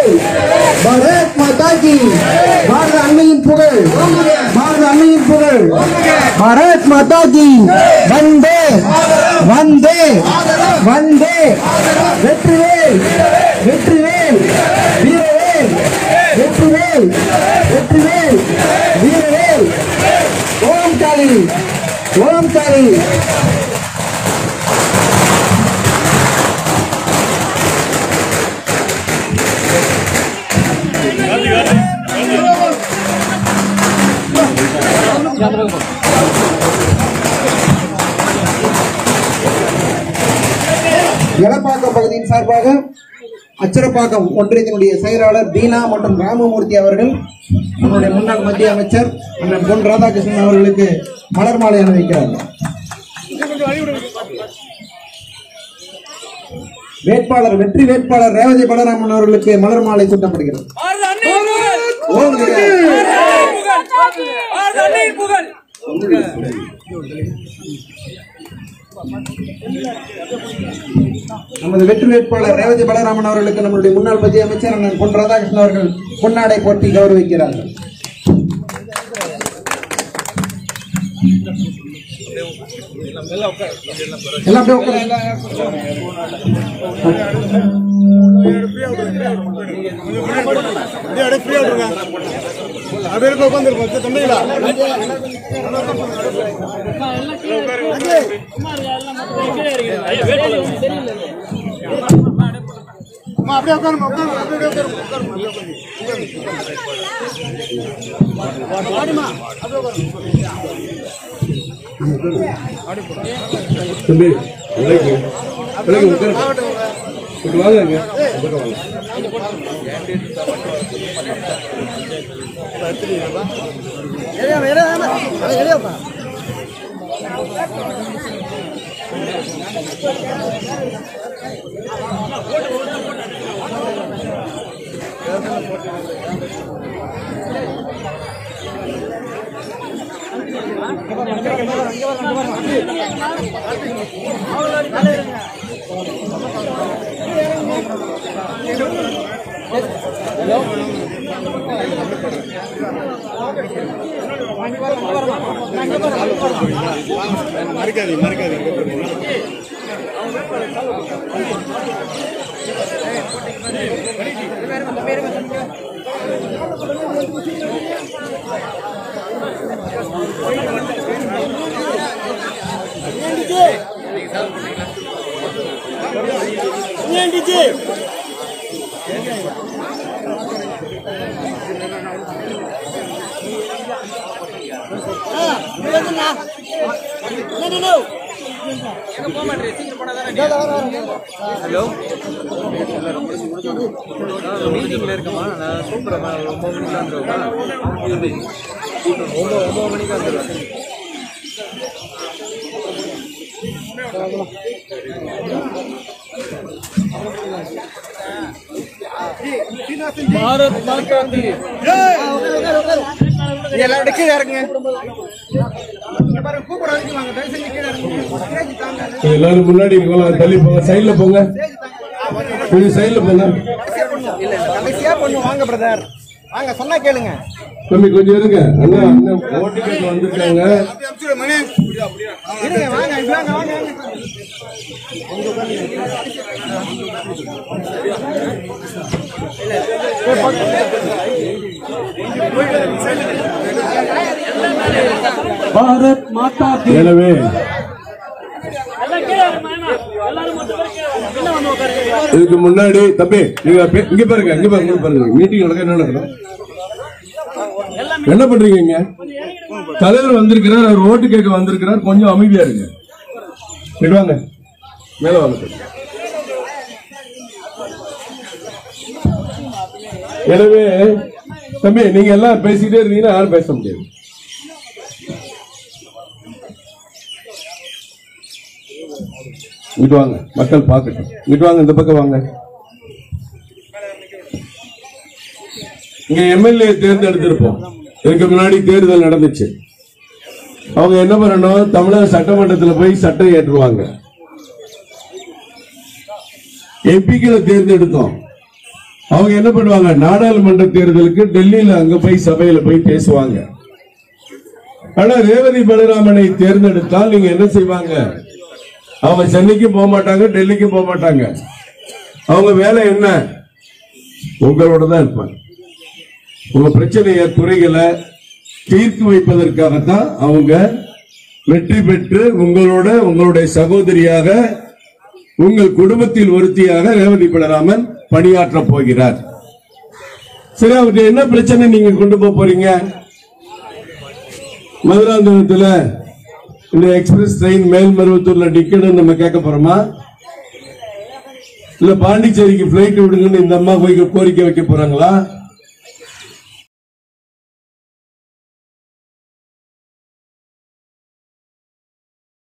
பாரத் மாதா கி பாரத அன்னையின் புகழ் பாரத அன்னையின் புகழ் பாரத் மாதா கி வந்தே வந்தே வந்தே வெற்றிவேல் வெற்றிவேல் வீரவேல் வெற்றிவேல் வெற்றிவேல் வீரவேல் ஓம் காளி ஓம் காளி எடப்பாக்கம் பகுதியின் சார்பாக அச்சரப்பாக்கம் ஒன்றியத்தினுடைய செயலாளர் தீனா மற்றும் ராமமூர்த்தி அவர்கள் நம்முடைய முன்னாள் மத்திய அமைச்சர் அண்ணன் பொன் ராதாகிருஷ்ணன் அவர்களுக்கு மலர் மாலை அணிவிக்கிறார் வேட்பாளர் வெற்றி வேட்பாளர் ரேவதி பலராமன் அவர்களுக்கு மலர் மாலை சூட்டப்படுகிறது ஓம் புகழ் நமது வெற்றி வேட்பாளர் ரேவதி பலராமன் அவர்களுக்கு நம்முடைய முன்னாள் மத்திய அமைச்சர் அண்ணன் பொன் ராதாகிருஷ்ணன் அவர்கள் பொன்னாடை போட்டி கௌரவிக்கிறார்கள் எல்லாம் அப்படியே உட்காருங்க. தம்பி விலைக்கு விலைக்கு உட்காரு இப்படி வாங்க இங்க. இந்த பக்கம் வாங்க. ஹலோ மீட்டிங்ல இருக்கமா நான் கூப்பிடுறேன் ஒரு ஒன்பது மணிக்கு வந்துருவோமா ஒன்பது ஒன்பது மணிக்கு வந்துடுவேன் பாரத் மாதா கி எல்லாரோட கீழே இறங்குங்க எல்லாரும் முன்னாடி இருக்கலாம் தள்ளி போங்க சைடுல போங்க கொஞ்சம் சைடுல போங்க இல்ல இல்ல கடைசியா பொண்ணு வாங்க பிரதர் வாங்க சொன்னா கேளுங்க தம்பி கொஞ்சம் இருங்க அண்ணா அண்ணன் ஓட்டு கேட்க வந்திருக்காங்க இருங்க வாங்க இப்படி வாங்க வாங்க பாரத் மாதா கி எனவே இதுக்கு முன்னாடி தம்பி நீங்க பே- இங்க பாருங்க இங்க பாருங்க இங்க பாருங்க மீட்டிங் நடக்க என்ன நடக்கணும் என்ன பண்றீங்க இங்க தலைவர் வந்திருக்கிறார் அவர் ஓட்டு கேட்க வந்திருக்கிறார் கொஞ்சம் அமைதியா இருங்க சரி வாங்க மேல வாங்க தம்பி. எனவே தம்பி நீங்க எல்லாம் பேசிக்கிட்டே இருந்தீங்கன்னா யாரும் பேச முடியாது இங்கிட்டு வாங்க மக்கள் பார்க்கட்டும் இங்கிட்டு வாங்க இந்த பக்கம் வாங்க இங்க எம்எல்ஏ தேர்ந்தெடுத்திருப்போம் இதுக்கு முன்னாடி தேர்தல் நடந்துச்சு அவங்க என்ன பண்ணணும் தமிழக சட்டமன்றத்துல போய் சட்டம் ஏற்றுவாங்க எம்பிக்களை தேர்ந்தெடுத்தோம் அவங்க என்ன பண்ணுவாங்க நாடாளுமன்ற தேர்தலுக்கு டெல்லியில அங்க போய் சபையில போய் பேசுவாங்க ஆனா ரேவதி பலராமனை தேர்ந்தெடுத்தால் நீங்க என்ன செய்வாங்க அவங்க சென்னைக்கும் போக மாட்டாங்க டெல்லிக்கும் போக மாட்டாங்க அவங்க வேலை என்ன உங்களோட தான் இருப்பாங்க உங்க பிரச்சனைய குறைகளை தீர்த்து வைப்பதற்காகத்தான் அவங்க வெற்றி பெற்று உங்களோட உங்களுடைய சகோதரியாக உங்கள் குடும்பத்தில் ஒருத்தியாக ரேவதி பலராமன் பணியாற்ற போகிறார் சரி அவருக்கு என்ன பிரச்சனை நீங்க கொண்டு போக போறீங்க மதுராந்தகத்துல இந்த எக்ஸ்பிரஸ் ட்ரெயின் மேல்மருவத்தூர்ல நிக்கணும்னு நம்ம கேட்க போறோமா இல்ல பாண்டிச்சேரிக்கு பிளைட் விடுங்கன்னு இந்த அம்மா போய் கோரிக்கை வைக்க போறாங்களா